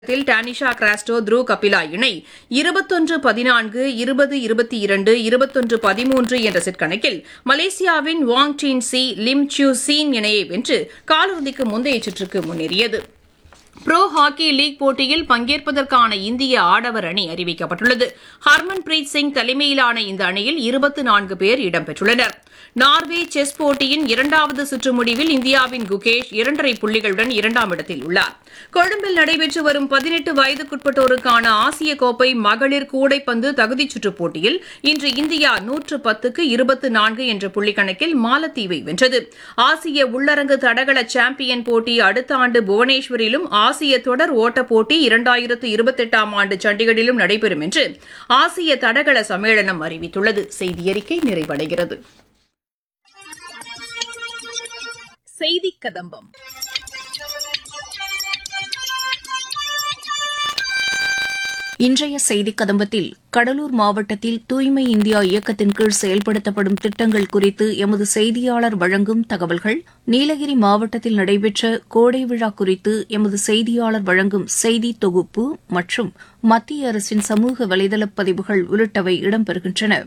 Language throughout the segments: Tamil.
த்தில் டானிஷா கிராஸ்டோ த்ரூ கபிலா இணை இருபத்தொன்று பதினான்கு இருபது இருபத்தி இரண்டு இருபத்தொன்று பதிமூன்று என்ற செட் கணக்கில் மலேசியாவின் Wang Tien Ci Lim Chiew Sien இணையை வென்று காலிறுதிக்கு முந்தைய சுற்றுக்கு முன்னேறியது புரோ ஹாக்கி லீக் போட்டியில் பங்கேற்பதற்கான இந்திய ஆடவர் அணி அறிவிக்கப்பட்டுள்ளது ஹர்மன்பிரீத் சிங் தலைமையிலான இந்த அணியில் இருபத்தி நான்கு பேர் இடம்பெற்றுள்ளனர் நார்வே செஸ் போட்டியின் இரண்டாவது சுற்று முடிவில் இந்தியாவின் குகேஷ் இரண்டரை புள்ளிகளுடன் இரண்டாம் இடத்தில் உள்ளார் கொழும்பில் நடைபெற்று வரும் பதினெட்டு வயதுக்குட்பட்டோருக்கான ஆசிய கோப்பை மகளிர் கூடைப்பந்து தகுதிச் சுற்றுப் போட்டியில் இன்று இந்தியா நூற்று பத்துக்கு இருபத்து நான்கு என்ற புள்ளிக்கணக்கில் மாலத்தீவை வென்றது ஆசிய உள்ளரங்கு தடகள சாம்பியன் போட்டி அடுத்த ஆண்டு புவனேஸ்வரிலும் ஆசிய தொடர் ஓட்டப் போட்டி இரண்டாயிரத்து இருபத்தெட்டாம் ஆண்டு சண்டிகரிலும் நடைபெறும் என்று ஆசிய தடகள சம்மேளனம் அறிவித்துள்ளது செய்தியறிக்கை நிறைவடைகிறது செய்திக் கதம்பம் இன்றைய செய்திக் கதம்பத்தில் கடலூர் மாவட்டத்தில் தூய்மை இந்தியா இயக்கத்தின் கீழ் செயல்படுத்தப்படும் திட்டங்கள் குறித்து எமது செய்தியாளர் வழங்கும் தகவல்கள் நீலகிரி மாவட்டத்தில் நடைபெற்ற கோடை விழா குறித்து எமது செய்தியாளர் வழங்கும் செய்தி தொகுப்பு மற்றும் மத்திய அரசின் சமூக வலைதள பதிவுகள் உள்ளிட்டவை இடம்பெறுகின்றன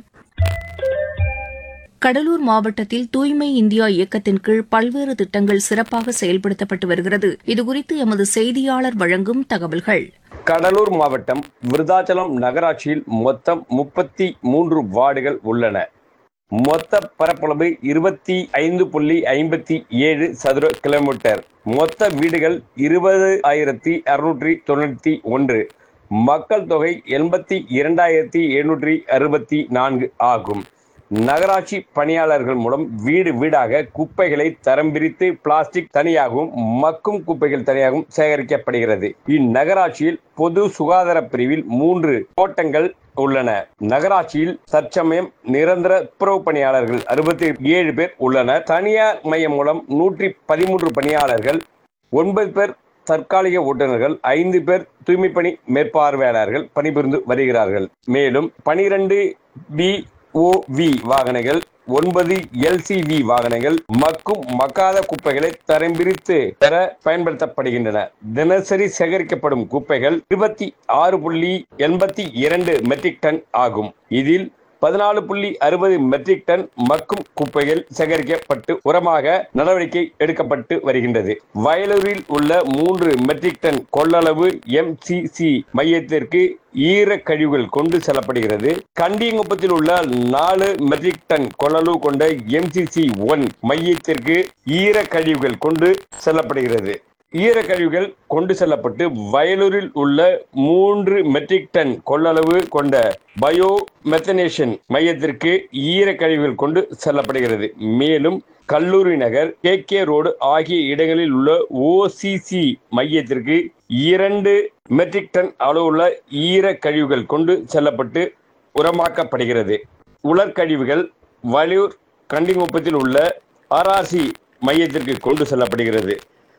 கடலூர் மாவட்டத்தில் தூய்மை இந்தியா இயக்கத்தின் கீழ் பல்வேறு திட்டங்கள் சிறப்பாக செயல்படுத்தப்பட்டு வருகிறது இதுகுறித்து எமது செய்தியாளர் வழங்கும் தகவல்கள் கடலூர் மாவட்டம் விருதாச்சலம் நகராட்சியில் மொத்தம் முப்பத்தி மூன்று வார்டுகள் உள்ளன மொத்த பரப்பளவு இருபத்தி ஐந்து புள்ளி ஐம்பத்தி ஏழு சதுர கிலோமீட்டர் மொத்த வீடுகள் இருபது ஆயிரத்தி அறுநூற்றி தொண்ணூற்றி ஒன்று மக்கள் தொகை எண்பத்தி இரண்டாயிரத்தி எழுநூற்றி அறுபத்தி நான்கு ஆகும் நகராட்சி பணியாளர்கள் மூலம் வீடு வீடாக குப்பைகளை தரம் பிரித்து பிளாஸ்டிக் தனியாகவும் மக்கும் குப்பைகள் தனியாகவும் சேகரிக்கப்படுகிறது இந்நகராட்சியில் பொது சுகாதார பிரிவில் மூன்று கோட்டங்கள் உள்ளன நகராட்சியில் தற்சமயம் நிரந்தர துப்புரவு பணியாளர்கள் அறுபத்தி ஏழு பேர் உள்ளனர் தனியார் மையம் மூலம் நூற்றி பதிமூன்று பணியாளர்கள் ஒன்பது பேர் தற்காலிக ஓட்டுநர்கள் ஐந்து பேர் தூய்மை பணி மேற்பார்வையாளர்கள் பணிபுரிந்து வருகிறார்கள் மேலும் பனிரெண்டு பி ஓவி வாகனங்கள் ஒன்பது எல்சிவி வாகனங்கள் மக்கும் மக்காத குப்பைகளை தரம் பிரித்து பெற பயன்படுத்தப்படுகின்றன தினசரி சேகரிக்கப்படும் குப்பைகள் இருபத்தி ஆறு புள்ளி எண்பத்தி இரண்டு மெட்ரிக் டன் ஆகும் இதில் பதினாலு புள்ளி அறுபது மெட்ரிக் டன் மக்கும் குப்பைகள் சேகரிக்கப்பட்டு உரமாக நடவடிக்கை எடுக்கப்பட்டு வருகின்றது வயலூரில் உள்ள மூன்று மெட்ரிக் டன் கொள்ளளவு எம்சிசி மையத்திற்கு ஈர கழிவுகள் கொண்டு செல்லப்படுகிறது கண்டியங்குப்பத்தில் உள்ள நாலு மெட்ரிக் டன் கொள்ளளவு கொண்ட எம்சிசி ஒன் மையத்திற்கு ஈர கழிவுகள் கொண்டு செல்லப்படுகிறது ஈரக்கழிவுகள் கொண்டு செல்லப்பட்டு வயலூரில் உள்ள மூன்று மெட்ரிக் டன் கொள்ளளவு கொண்ட பயோ மெத்தனேஷன் மையத்திற்கு ஈரக்கழிவுகள் கொண்டு செல்லப்படுகிறது மேலும் கல்லூரி நகர் கே கே ரோடு ஆகிய இடங்களில் உள்ள ஓசிசி மையத்திற்கு இரண்டு மெட்ரிக் டன் அளவுள்ள ஈரக்கழிவுகள் கொண்டு செல்லப்பட்டு உரமாக்கப்படுகிறது உலர்கழிவுகள் வலியூர் கண்டிங்குப்பத்தில் உள்ள ஆர்ஆர்சி மையத்திற்கு கொண்டு செல்லப்படுகிறது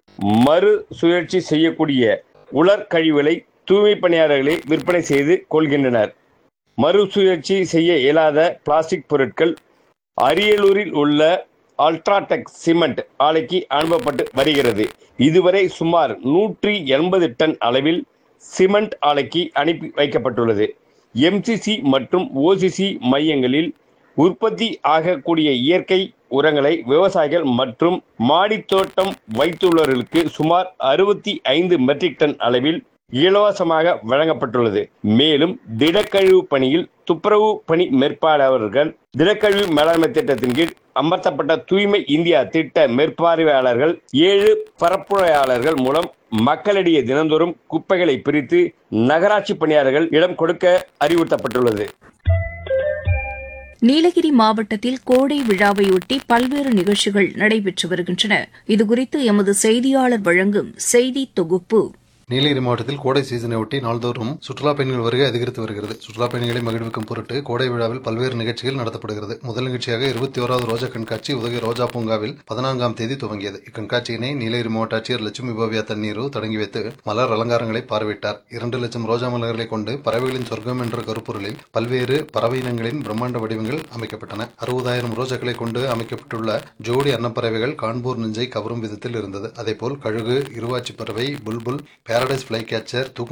மறு சுழற்சி செய்யக்கூடிய உலர் கழிவுகளை தூய்மை பணியாளர்களை விற்பனை செய்து கொள்கின்றனர் மறுசுழற்சி செய்ய இயலாத பிளாஸ்டிக் பொருட்கள் அரியலூரில் உள்ள அல்ட்ராடெக் சிமெண்ட் ஆலைக்கு அனுப்பப்பட்டு வருகிறது இதுவரை சுமார் நூற்றி எண்பது டன் அளவில் சிமெண்ட் ஆலைக்கு அனுப்பி வைக்கப்பட்டுள்ளது எம்சிசி மற்றும் ஓசிசி மையங்களில் உற்பத்தி ஆகக்கூடிய இயற்கை உரங்களை விவசாயிகள் மற்றும் மாடித்தோட்டம் வைத்துள்ளவர்களுக்கு சுமார் அறுபத்தி ஐந்து மெட்ரிக் டன் அளவில் இலவசமாக வழங்கப்பட்டுள்ளது மேலும் திடக்கழிவு பணியில் துப்புரவு பணி மேற்பாளர்கள் திடக்கழிவு மேலாண்மை திட்டத்தின் கீழ் அமர்த்தப்பட்ட தூய்மை இந்தியா திட்ட மேற்பார்வையாளர்கள் ஏழு பரப்புரையாளர்கள் மூலம் மக்களிடையே தினந்தோறும் குப்பைகளை பிரித்து நகராட்சி பணியாளர்கள் இடம் கொடுக்க அறிவுறுத்தப்பட்டுள்ளது நீலகிரி மாவட்டத்தில் கோடை விழாவையொட்டி பல்வேறு நிகழ்ச்சிகள் நடைபெற்று வருகின்றன இதுகுறித்து எமது செய்தியாளர் வழங்கும் செய்தி தொகுப்பு நீலகிரி மாவட்டத்தில் கோடை சீசனை ஒட்டி நாள்தோறும் சுற்றுலா பயணிகள் வருகை அதிகரித்து வருகிறது சுற்றுலா பயணிகளை மகிழ்விக்கும் பொருட்டு கோடை விழாவில் பல்வேறு நிகழ்ச்சிகள் நடத்தப்படுகிறது முதல் நிகழ்ச்சியாக இருபத்தி ஓராவது ரோஜா கண்காட்சி உதகை ரோஜா பூங்காவில் பதினான்காம் தேதி துவங்கியது இக்கண்காட்சியினை நீலகிரி மாவட்ட ஆட்சியர் லட்சுமி பவ்யா தண்ணீரு தொடங்கி வைத்து மலர் அலங்காரங்களை பார்வையிட்டார் இரண்டு லட்சம் ரோஜா மலர்களை கொண்டு பறவைகளின் சொர்க்கம் என்ற கருப்பொருளில் பல்வேறு பறவை இனங்களின் பிரம்மாண்ட வடிவங்கள் அமைக்கப்பட்டன அறுபதாயிரம் ரோஜாக்களை கொண்டு அமைக்கப்பட்டுள்ள ஜோடி அன்னப்பறவைகள் காண்போர் நெஞ்சை கவரும் விதத்தில் இருந்தது அதேபோல் கழுகு இருவாச்சி பறவை புல்புல் பாரடைஸ் ஃபிளை கேச்சர் தூக்கு